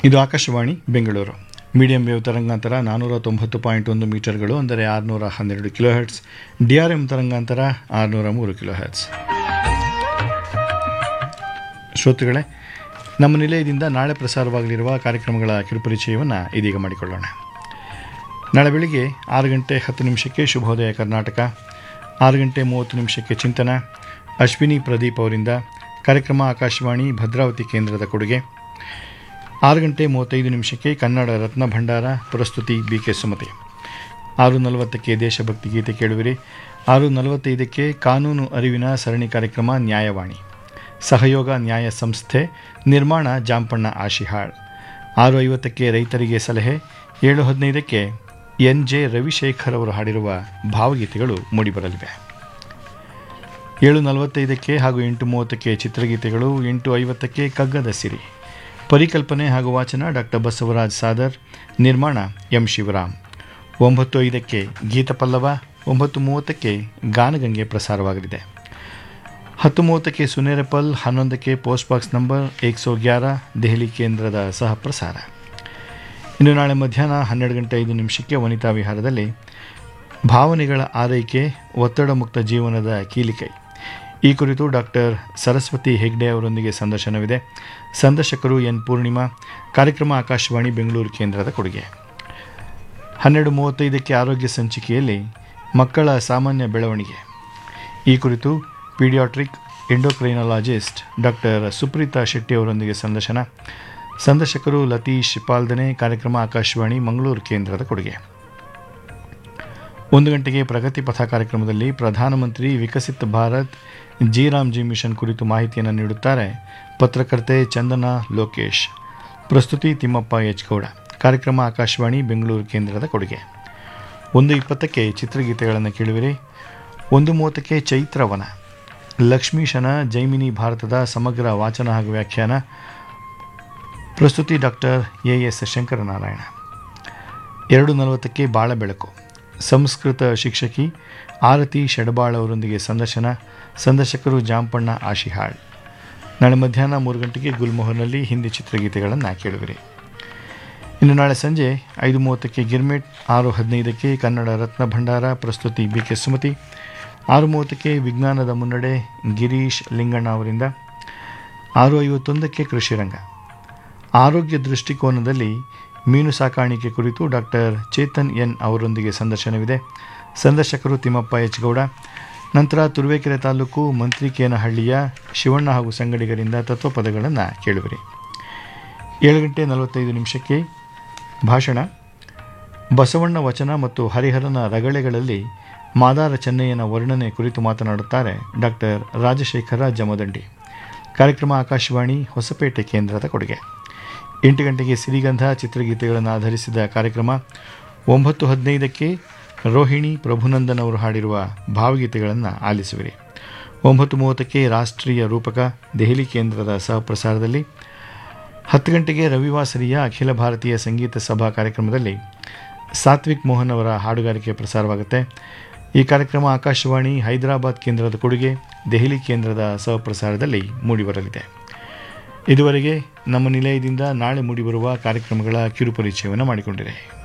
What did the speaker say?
ಇದು Akashvani Bengaluru medium wave ತರಂಗಾಂತರ ನಾನ್ನೂರ ತೊಂಬತ್ತು ಪಾಯಿಂಟ್ ಒಂದು ಮೀಟರ್ಗಳು ಅಂದರೆ ಆರುನೂರ ಹನ್ನೆರಡು kilohertz D R M ತರಂಗಾಂತರ ಆರುನೂರ ಮೂರು ಕಿಲೋ ಹರ್ಟ್ಸ್ ಶ್ರೋತೃಗಳೇ ನಮ್ಮ ನಿಲಯದಿಂದ ನಾಳೆ ಪ್ರಸಾರವಾಗಲಿರುವ ಕಾರ್ಯಕ್ರಮಗಳ ಕಿರುಪರಿಚಯವನ್ನು ಇದೀಗ ಮಾಡಿಕೊಳ್ಳೋಣ ನಾಳೆ ಬೆಳಿಗ್ಗೆ ಆರು ಗಂಟೆ ಹತ್ತು ನಿಮಿಷಕ್ಕೆ ಶುಭೋದಯ ಕರ್ನಾಟಕ ಆರು ಗಂಟೆ ಮೂವತ್ತು ನಿಮಿಷಕ್ಕೆ ಚಿಂತನ ಅಶ್ವಿನಿ ಪ್ರದೀಪ್ ಅವರಿಂದ ಕಾರ್ಯಕ್ರಮ ಆಕಾಶವಾಣಿ ಭದ್ರಾವತಿ ಕೇಂದ್ರದ ಕೊಡುಗೆ ಆರು ಗಂಟೆ ಮೂವತ್ತೈದು ನಿಮಿಷಕ್ಕೆ ಕನ್ನಡ ರತ್ನ ಭಂಡಾರ ಪ್ರಸ್ತುತಿ ಬಿ ಕೆ ಸುಮತಿ ಆರು ನಲವತ್ತಕ್ಕೆ ದೇಶಭಕ್ತಿ ಗೀತೆ ಕೇಳುವಿರಿ ಆರು ನಲವತ್ತೈದಕ್ಕೆ ಕಾನೂನು ಅರಿವಿನ ಸರಣಿ ಕಾರ್ಯಕ್ರಮ ನ್ಯಾಯವಾಣಿ ಸಹಯೋಗ ನ್ಯಾಯ ಸಂಸ್ಥೆ ನಿರ್ಮಾಣ ಜಾಂಪಣ್ಣ ಆಶಿಹಾಳ್ ಆರು ಐವತ್ತಕ್ಕೆ ರೈತರಿಗೆ ಸಲಹೆ ಏಳು ಹದಿನೈದಕ್ಕೆ ಎನ್ ಜೆ ರವಿಶೇಖರ್ ಅವರು ಹಾಡಿರುವ ಭಾವಗೀತೆಗಳು ಮೂಡಿಬರಲಿವೆ ಏಳು ನಲವತ್ತೈದಕ್ಕೆ ಹಾಗೂ ಎಂಟು ಮೂವತ್ತಕ್ಕೆ ಚಿತ್ರಗೀತೆಗಳು ಎಂಟು ಐವತ್ತಕ್ಕೆ ಕಗ್ಗದ ಸಿರಿ ಪರಿಕಲ್ಪನೆ ಹಾಗೂ ವಾಚನ ಡಾಕ್ಟರ್ ಬಸವರಾಜ್ ಸಾದರ್ ನಿರ್ಮಾಣ ಎಂ ಶಿವರಾಮ್ ಒಂಬತ್ತು ಐದಕ್ಕೆ ಗೀತಪಲ್ಲವ ಒಂಬತ್ತು ಮೂವತ್ತಕ್ಕೆ ಗಾನಗಂಗೆ ಪ್ರಸಾರವಾಗಲಿದೆ ಹತ್ತು ಮೂವತ್ತಕ್ಕೆ ಸುನೇರಪಲ್ ಹನ್ನೊಂದಕ್ಕೆ ಪೋಸ್ಟ್ ಬಾಕ್ಸ್ ನಂಬರ್ ಏಕ್ ಸौ ಗ್ಯಾರ ದೆಹಲಿ ಕೇಂದ್ರದ ಸಹ ಪ್ರಸಾರ ಇನ್ನು ನಾಳೆ ಮಧ್ಯಾಹ್ನ ಹನ್ನೆರಡು ಗಂಟೆ ಐದು ನಿಮಿಷಕ್ಕೆ ವನಿತಾ ವಿಹಾರದಲ್ಲಿ ಭಾವನೆಗಳ ಆರೈಕೆ ಒತ್ತಡ ಮುಕ್ತ ಜೀವನದ ಕೀಲಿಕೈ ಈ ಕುರಿತು ಡಾಕ್ಟರ್ ಸರಸ್ವತಿ ಹೆಗ್ಡೆ ಅವರೊಂದಿಗೆ ಸಂದರ್ಶನವಿದೆ ಸಂದರ್ಶಕರು ಎನ್ ಪೂರ್ಣಿಮಾ ಕಾರ್ಯಕ್ರಮ ಆಕಾಶವಾಣಿ ಬೆಂಗಳೂರು ಕೇಂದ್ರದ ಕೊಡುಗೆ ಹನ್ನೆರಡು ಮೂವತ್ತೈದಕ್ಕೆ ಆರೋಗ್ಯ ಸಂಚಿಕೆಯಲ್ಲಿ ಮಕ್ಕಳ ಸಾಮಾನ್ಯ ಬೆಳವಣಿಗೆ ಈ ಕುರಿತು paediatric endocrinologist doctor Supreetha Shetty ಅವರೊಂದಿಗೆ ಸಂದರ್ಶನ ಸಂದರ್ಶಕರು ಲತೀಶ್ ಪಾಲ್ದನೆ ಕಾರ್ಯಕ್ರಮ ಆಕಾಶವಾಣಿ ಮಂಗಳೂರು ಕೇಂದ್ರದ ಕೊಡುಗೆ ಒಂದು ಗಂಟೆಗೆ ಪ್ರಗತಿ ಪಥ ಕಾರ್ಯಕ್ರಮದಲ್ಲಿ ಪ್ರಧಾನಮಂತ್ರಿ Viksit Bharat G Ram G mission ಕುರಿತು ಮಾಹಿತಿಯನ್ನು ನೀಡುತ್ತಾರೆ ಪತ್ರಕರ್ತೆ ಚಂದನಾ ಲೋಕೇಶ್ ಪ್ರಸ್ತುತಿ ತಿಮ್ಮಪ್ಪ ಎಚ್ ಗೌಡ ಕಾರ್ಯಕ್ರಮ ಆಕಾಶವಾಣಿ ಬೆಂಗಳೂರು ಕೇಂದ್ರದ ಕೊಡುಗೆ ಒಂದು ಇಪ್ಪತ್ತಕ್ಕೆ ಚಿತ್ರಗೀತೆಗಳನ್ನು ಕೇಳುವಿರಿ ಒಂದು ಮೂವತ್ತಕ್ಕೆ ಚೈತ್ರವನ ಲಕ್ಷ್ಮೀಶನ ಜೈಮಿನಿ ಭಾರತದ ಸಮಗ್ರ ವಾಚನ ಹಾಗೂ ವ್ಯಾಖ್ಯಾನ ಪ್ರಸ್ತುತಿ ಡಾಕ್ಟರ್ ಎ ಎಸ್ ಶಂಕರನಾರಾಯಣ ಎರಡು ನಲವತ್ತಕ್ಕೆ ಬಾಳ ಬೆಳಕು ಸಂಸ್ಕೃತ ಶಿಕ್ಷಕಿ ಆರತಿ ಶೆಡಬಾಳ್ ಅವರೊಂದಿಗೆ ಸಂದರ್ಶನ ಸಂದರ್ಶಕರು ಜಾಂಪಣ್ಣ ಆಶಿಹಾಳ್ ನಾಳೆ ಮಧ್ಯಾಹ್ನ ಮೂರು ಗಂಟೆಗೆ ಗುಲ್ಮೋಹರ್ನಲ್ಲಿ ಹಿಂದಿ ಚಿತ್ರಗೀತೆಗಳನ್ನು ಕೇಳುವಿರಿ ಇನ್ನು ನಾಳೆ ಸಂಜೆ ಐದು ಮೂವತ್ತಕ್ಕೆ ಗಿರ್ಮಿಟ್ ಆರು ಹದಿನೈದಕ್ಕೆ ಕನ್ನಡ ರತ್ನ ಭಂಡಾರ ಪ್ರಸ್ತುತಿ ಬಿ ಕೆ ಸುಮತಿ ಆರು ಮೂವತ್ತಕ್ಕೆ ವಿಜ್ಞಾನದ ಮುನ್ನಡೆ ಗಿರೀಶ್ ಲಿಂಗಣ್ಣ ಅವರಿಂದ ಆರು ಐವತ್ತೊಂದಕ್ಕೆ ಕೃಷಿರಂಗ ಆರೋಗ್ಯ ದೃಷ್ಟಿಕೋನದಲ್ಲಿ ಮೀನು ಸಾಕಾಣಿಕೆ ಕುರಿತು ಡಾಕ್ಟರ್ ಚೇತನ್ ಎನ್ ಅವರೊಂದಿಗೆ ಸಂದರ್ಶನವಿದೆ ಸಂದರ್ಶಕರು ತಿಮ್ಮಪ್ಪ ಎಚ್ ಗೌಡ ನಂತರ ತುರುವೇಕೆರೆ ತಾಲೂಕು ಮಂತ್ರಿಕೇನಹಳ್ಳಿಯ ಶಿವಣ್ಣ ಹಾಗೂ ಸಂಗಡಿಗರಿಂದ ತತ್ವಪದಗಳನ್ನು ಕೇಳುವಿರಿ ಏಳು ಗಂಟೆ ನಲವತ್ತೈದು ನಿಮಿಷಕ್ಕೆ ಭಾಷಣ ಬಸವಣ್ಣ ವಚನ ಮತ್ತು ಹರಿಹರನ ರಗಳೆಗಳಲ್ಲಿ ಮಾದಾರ ಚೆನ್ನಯ್ಯನ ವರ್ಣನೆ ಕುರಿತು ಮಾತನಾಡುತ್ತಾರೆ ಡಾಕ್ಟರ್ ರಾಜಶೇಖರ ಜಮದಂಡಿ ಕಾರ್ಯಕ್ರಮ ಆಕಾಶವಾಣಿ ಹೊಸಪೇಟೆ ಕೇಂದ್ರದ ಕೊಡುಗೆ ಎಂಟು ಗಂಟೆಗೆ ಸಿರಿಗಂಧ ಚಿತ್ರಗೀತೆಗಳನ್ನು ಆಧರಿಸಿದ ಕಾರ್ಯಕ್ರಮ ಒಂಬತ್ತು ಹದಿನೈದಕ್ಕೆ ರೋಹಿಣಿ ಪ್ರಭುನಂದನ್ ಅವರು ಹಾಡಿರುವ ಭಾವಗೀತೆಗಳನ್ನು ಆಲಿಸುವಿರಿ ಒಂಬತ್ತು ಮೂವತ್ತಕ್ಕೆ ರಾಷ್ಟ್ರೀಯ ರೂಪಕ ದೆಹಲಿ ಕೇಂದ್ರದ ಸಹಪ್ರಸಾರದಲ್ಲಿ ಹತ್ತು ಗಂಟೆಗೆ ರವಿವಾಸರಿಯ ಅಖಿಲ ಭಾರತೀಯ ಸಂಗೀತ ಸಭಾ ಕಾರ್ಯಕ್ರಮದಲ್ಲಿ ಸಾತ್ವಿಕ್ ಮೋಹನ್ ಅವರ ಹಾಡುಗಾರಿಕೆ ಪ್ರಸಾರವಾಗುತ್ತೆ ಈ ಕಾರ್ಯಕ್ರಮ ಆಕಾಶವಾಣಿ ಹೈದರಾಬಾದ್ ಕೇಂದ್ರದ ಕೊಡುಗೆ ದೆಹಲಿ ಕೇಂದ್ರದ ಸಹಪ್ರಸಾರದಲ್ಲಿ ಮೂಡಿಬರಲಿದೆ ಇದುವರೆಗೆ ನಮ್ಮ ನಿಲಯದಿಂದ ನಾಳೆ ಮೂಡಿಬರುವ ಕಾರ್ಯಕ್ರಮಗಳ ಕಿರುಪರಿಚಯವನ್ನು ಮಾಡಿಕೊಂಡಿದೆ